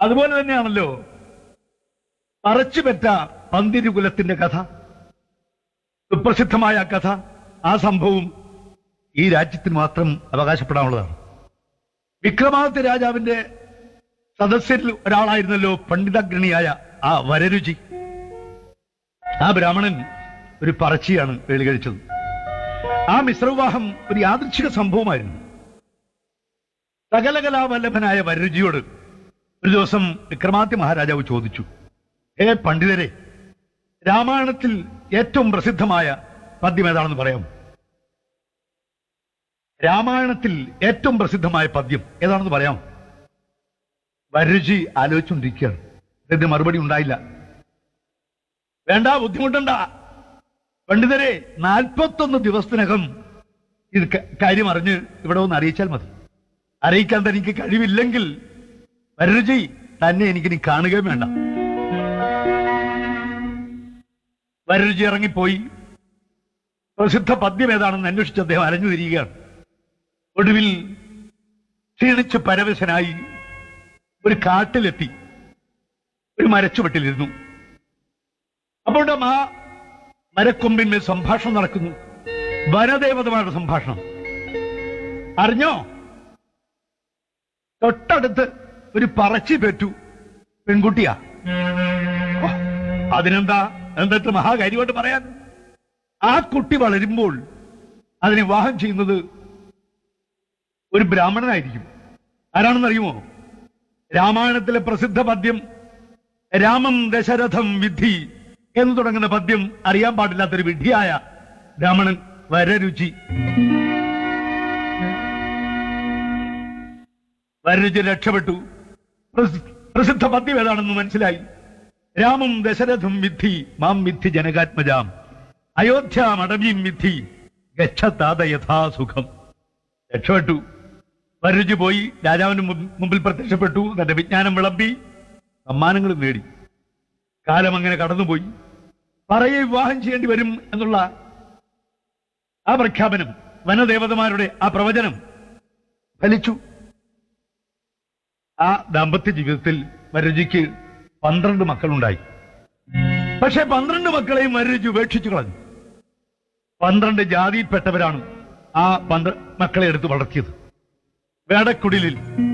അതുപോലെ തന്നെയാണല്ലോ പറച്ചുപെറ്റ പന്തിരുകുലത്തിന്റെ കഥ സുപ്രസിദ്ധമായ ആ കഥ ആ സംഭവം ഈ രാജ്യത്തിന് മാത്രം അവകാശപ്പെടാനുള്ളതാണ് വിക്രമാദിത്യ രാജാവിന്റെ സദസ്യരിൽ ഒരാളായിരുന്നല്ലോ പണ്ഡിതഗ്രണിയായ ആ വരരുചി ആ ബ്രാഹ്മണൻ ഒരു പറച്ചിയാണ് വേളി കഴിച്ചത് ആ മിശ്രവിവാഹം ഒരു യാദൃച്ഛിക സംഭവമായിരുന്നു സകലകലാവല്ലഭനായ വരരുചിയോട് ഒരു ദിവസം വിക്രമാദിത്യ മഹാരാജാവ് ചോദിച്ചു ഹേ പണ്ഡിതരെ രാമായണത്തിൽ ഏറ്റവും പ്രസിദ്ധമായ പദ്യം ഏതാണെന്ന് പറയാമോ രാമായണത്തിൽ ഏറ്റവും പ്രസിദ്ധമായ പദ്യം ഏതാണെന്ന് പറയാമോ വരരുചി ആലോചിച്ചുകൊണ്ടിരിക്കുകയാണ് ഇതിന്റെ മറുപടി ഉണ്ടായില്ല വേണ്ട ബുദ്ധിമുട്ടണ്ട പണ്ഡിതരെ നാൽപ്പത്തൊന്ന് ദിവസത്തിനകം ഇത് ക- കാര്യം അറിഞ്ഞ് ഇവിടെ ഒന്ന് അറിയിച്ചാൽ മതി അറിയിക്കാൻ തനിക്ക് കഴിവില്ലെങ്കിൽ വരരുചി തന്നെ എനിക്കിനി കാണുകയും വേണ്ട വരരുചി ഇറങ്ങിപ്പോയി പ്രസിദ്ധ പദ്യം ഏതാണെന്ന് അന്വേഷിച്ച് അദ്ദേഹം അലഞ്ഞു തിരിയുകയാണ് ഒടുവിൽ ക്ഷീണിച്ച് പരവശനായി ഒരു കാട്ടിലെത്തി ഒരു മരച്ചുവട്ടിലിരുന്നു അപ്പോൾ ആ മരക്കൊമ്പിന്മേൽ സംഭാഷണം നടക്കുന്നു വനദേവതമാരുടെ സംഭാഷണം അറിഞ്ഞോ തൊട്ടടുത്ത് ഒരു പറച്ചി പെറ്റു പെൺകുട്ടിയാ ഓ, അതിനെന്താ എന്നിട്ട് മഹാകാര്യമായിട്ട് പറയാൻ ആ കുട്ടി വളരുമ്പോൾ അതിനെ വിവാഹം ചെയ്യുന്നത് ഒരു ബ്രാഹ്മണനായിരിക്കും ആരാണെന്നറിയുമോ രാമായണത്തിലെ പ്രസിദ്ധ പദ്യം രാമം ദശരഥം വിധി എന്ന് തുടങ്ങുന്ന പദ്യം അറിയാൻ പാടില്ലാത്തൊരു വിധിയായ ബ്രാഹ്മണൻ വരരുചി വരരുചി രക്ഷപ്പെട്ടു പ്രസി- പ്രസിദ്ധ പദ്യം ഏതാണെന്ന് മനസ്സിലായി രാമം ദശരഥം വിദ്ധി മാം വിദ്ധി ജനകാത്മജാം അയോധ്യാമടവീം വിദ്ധി ഗച്ഛത്താത യഥാസുഖം രക്ഷപ്പെട്ടു വരരുചി പോയി രാജാവിന് മുൻ- മുമ്പിൽ പ്രത്യക്ഷപ്പെട്ടു തന്റെ വിജ്ഞാനം വിളമ്പി സമ്മാനങ്ങൾ നേടി കാലം അങ്ങനെ കടന്നുപോയി പറയെ വിവാഹം ചെയ്യേണ്ടി വരും എന്നുള്ള ആ പ്രഖ്യാപനം വനദേവതമാരുടെ ആ പ്രവചനം ഫലിച്ചു ആ ദാമ്പത്യ ജീവിതത്തിൽ വരരുചിക്ക് പന്ത്രണ്ട് മക്കളുണ്ടായി പക്ഷെ പന്ത്രണ്ട് മക്കളെയും വരരുചി ഉപേക്ഷിച്ചു കളഞ്ഞു പന്ത്രണ്ട് ജാതിയിൽപ്പെട്ടവരാണ് ആ പന്ത്ര മക്കളെ എടുത്ത് വളർത്തിയത് വേടക്കുടിലിൽ